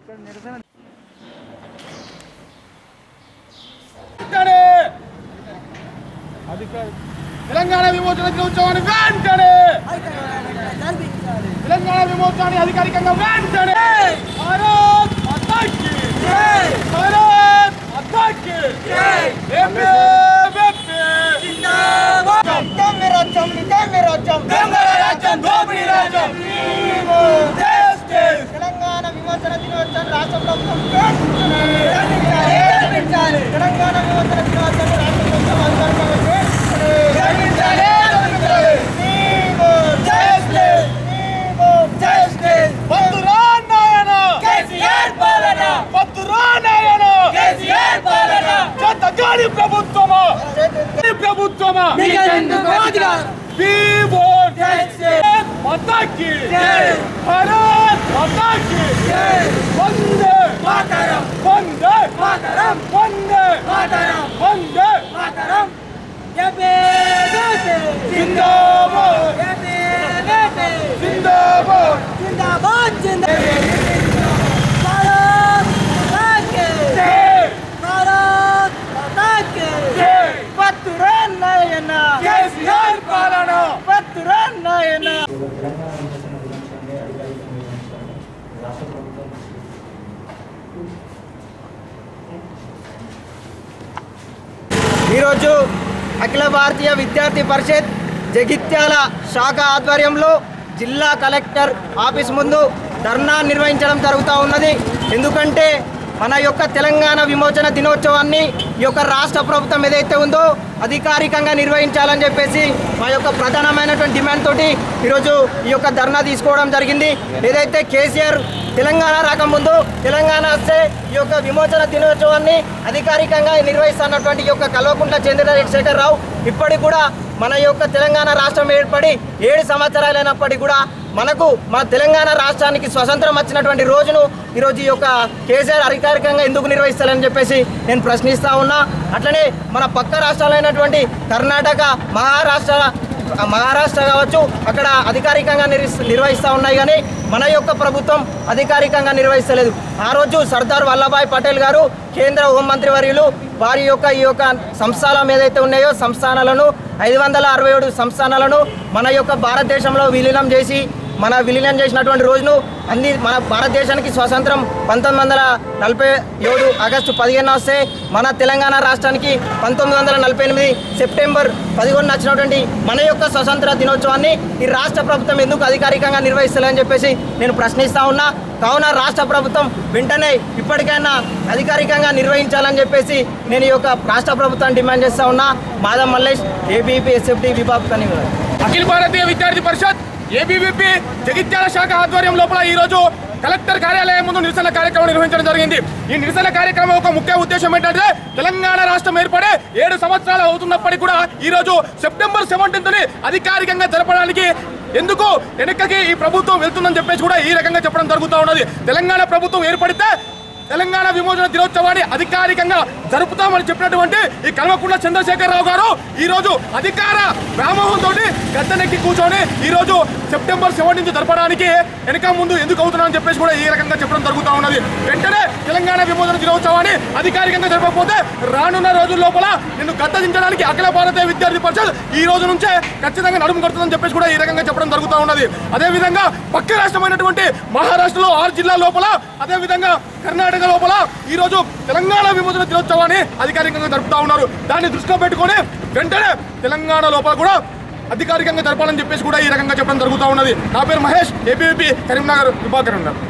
వెంటనే తెలంగాణ విమోచన దినోత్సవాన్ని వెంటనే తెలంగాణ విమోచనాన్ని అధికారికంగా వెంటనే భారత్ మాతాకి భారత్ మాతాకి ఏపీ, ఏపీ. తెలంగాణ విమోచన దినోత్సవం రాష్ట్ర ప్రభుత్వం వెంటనే తెలంగాణ విమోచన దినోత్సవం రాష్ట్ర ప్రభుత్వం అధికారికంగా వెంటనే నీవు justice! నీవు justice! వద్దురా నాయన వద్దురా నాయన చెత్తగాని ప్రభుత్వమా ఈ ప్రభుత్వమా We want భారత్ మాతాకి భారత్ మాతాకి వందే వందే వందే వందే జిందాబాద్ జిందాబాద్ జిందాబాద్ జిందాబాద్ భారత్ జై భారత్ మాతాకి జై పత్తురా నాయన కేసీఆర్ పాలన పత్తురా నాయన ఈరోజు అఖిల భారతీయ విద్యార్థి పరిషత్ జగిత్యాల శాఖ ఆధ్వర్యంలో జిల్లా కలెక్టర్ ఆఫీస్ ముందు ధర్నా నిర్వహించడం జరుగుతూ ఉన్నది ఎందుకంటే మన యొక్క తెలంగాణ విమోచన దినోత్సవాన్ని ఈ యొక్క రాష్ట్ర ప్రభుత్వం ఏదైతే ఉందో అధికారికంగా నిర్వహించాలని చెప్పేసి మా యొక్క ప్రధానమైనటువంటి డిమాండ్ తోటి ఈరోజు ఈ యొక్క ధర్నా తీసుకోవడం జరిగింది ఏదైతే కేసీఆర్ తెలంగాణ రాకముందు తెలంగాణ వస్తే ఈ యొక్క విమోచన దినోత్సవాన్ని అధికారికంగా నిర్వహిస్తున్నటువంటి ఈ యొక్క కల్వకుంట్ల చంద్రశేఖర్ రావు ఇప్పటికి కూడా మన యొక్క తెలంగాణ రాష్ట్రం ఏర్పడి ఏడు సంవత్సరాలైనప్పటికీ కూడా మనకు మన తెలంగాణ రాష్ట్రానికి స్వతంత్రం వచ్చినటువంటి రోజును ఈరోజు ఈ యొక్క కేసీఆర్ అధికారికంగా ఎందుకు నిర్వహిస్తారని చెప్పేసి నేను ప్రశ్నిస్తా ఉన్నా అట్లనే మన పక్క రాష్ట్రాలైనటువంటి కర్ణాటక మహారాష్ట్ర మహారాష్ట్ర కావచ్చు అక్కడ అధికారికంగా నిర్వహిస్- నిర్వహిస్తూ ఉన్నాయి కానీ మన యొక్క ప్రభుత్వం అధికారికంగా నిర్వహిస్తలేదు ఆ రోజు సర్దార్ వల్లభాయ్ పటేల్ గారు కేంద్ర హోంమంత్రి వర్యులు వారి యొక్క ఈ యొక్క సంస్థానం ఏదైతే ఉన్నాయో సంస్థానాలను ఐదు వందల అరవై ఏడు సంస్థానాలను మన యొక్క భారతదేశంలో విలీనం చేసి మన విలీనం చేసినటువంటి రోజును అన్ని మన భారతదేశానికి స్వాతంత్రం పంతొమ్మిది వందల నలభై ఏడు ఆగస్టు పదిహేను వస్తే మన తెలంగాణ రాష్ట్రానికి పంతొమ్మిది వందల నలభై ఎనిమిది సెప్టెంబర్ పదిహేను వచ్చినటువంటి మన యొక్క స్వతంత్ర దినోత్సవాన్ని ఈ రాష్ట్ర ప్రభుత్వం ఎందుకు అధికారికంగా నిర్వహిస్తలేదని చెప్పేసి నేను ప్రశ్నిస్తా ఉన్నా కావున రాష్ట్ర ప్రభుత్వం వెంటనే ఇప్పటికైనా అధికారికంగా నిర్వహించాలని చెప్పేసి నేను ఈ యొక్క రాష్ట్ర ప్రభుత్వాన్ని డిమాండ్ చేస్తా ఉన్నా మాధవ్ మల్లేష్ ఏబీపీ ఎస్ఎఫ్టీ విభాగ్ కని అఖిల భారతీయ విద్యార్థి పరిషత్ ఏబీవీపీ జగిత్యాల శాఖ ఆధ్వర్యం లోపల ఈ రోజు కలెక్టర్ కార్యాలయం ముందు నిరసన కార్యక్రమం నిర్వహించడం జరిగింది ఈ నిరసన కార్యక్రమం ఒక ముఖ్య ఉద్దేశం ఏంటంటే తెలంగాణ రాష్ట్రం ఏర్పడే ఏడు సంవత్సరాలు అవుతున్నప్పటికీ కూడా ఈ రోజు సెప్టెంబర్ సెవెంటీన్త్ ని అధికారికంగా జరపడానికి ఎందుకు వెనక్కి ఈ ప్రభుత్వం వెళ్తుందని చెప్పేసి కూడా ఈ రకంగా చెప్పడం జరుగుతూ ఉన్నది తెలంగాణ ప్రభుత్వం ఏర్పడితే తెలంగాణ విమోచన దినోత్సవాన్ని అధికారికంగా జరుపుతామని చెప్పినటువంటి ఈ కల్వకుంట్ల చంద్రశేఖరరావు గారు ఈ రోజు అధికార వ్యామోహంతో గద్దెనెక్కి కూర్చొని ఈ రోజు సెప్టెంబర్ సెవెంటీన్త్ జరపడానికి వెనక ముందు ఎందుకు అవుతున్నారని చెప్పేసి కూడా ఈ రకంగా చెప్పడం జరుగుతూ ఉన్నది వెంటనే తెలంగాణ విమోచన దినోత్సవాన్ని అధికారికంగా జరపకపోతే రానున్న రోజుల లోపల నిన్ను గద్దదించడానికి అఖిల భారతీయ విద్యార్థి పరిషత్ ఈ రోజు నుంచే ఖచ్చితంగా నడుము కడుతుందని చెప్పేసి కూడా ఈ రకంగా చెప్పడం జరుగుతూ ఉన్నది అదే విధంగా పక్క రాష్ట్రమైనటువంటి మహారాష్ట్రలో ఆరు జిల్లాల లోపల అదే విధంగా కర్ణాటక లోపల ఈ రోజు తెలంగాణ విమోచన దినోత్సవాన్ని అధికారికంగా జరుపుతా ఉన్నారు దాన్ని దృష్టిలో పెట్టుకొని వెంటనే తెలంగాణ లోపల కూడా అధికారికంగా జరపాలని చెప్పేసి కూడా ఈ రకంగా చెప్పడం జరుగుతూ ఉన్నది నా పేరు మహేష్ ఏపీపీ కరీంనగర్ విభాగర్ ఉన్నారు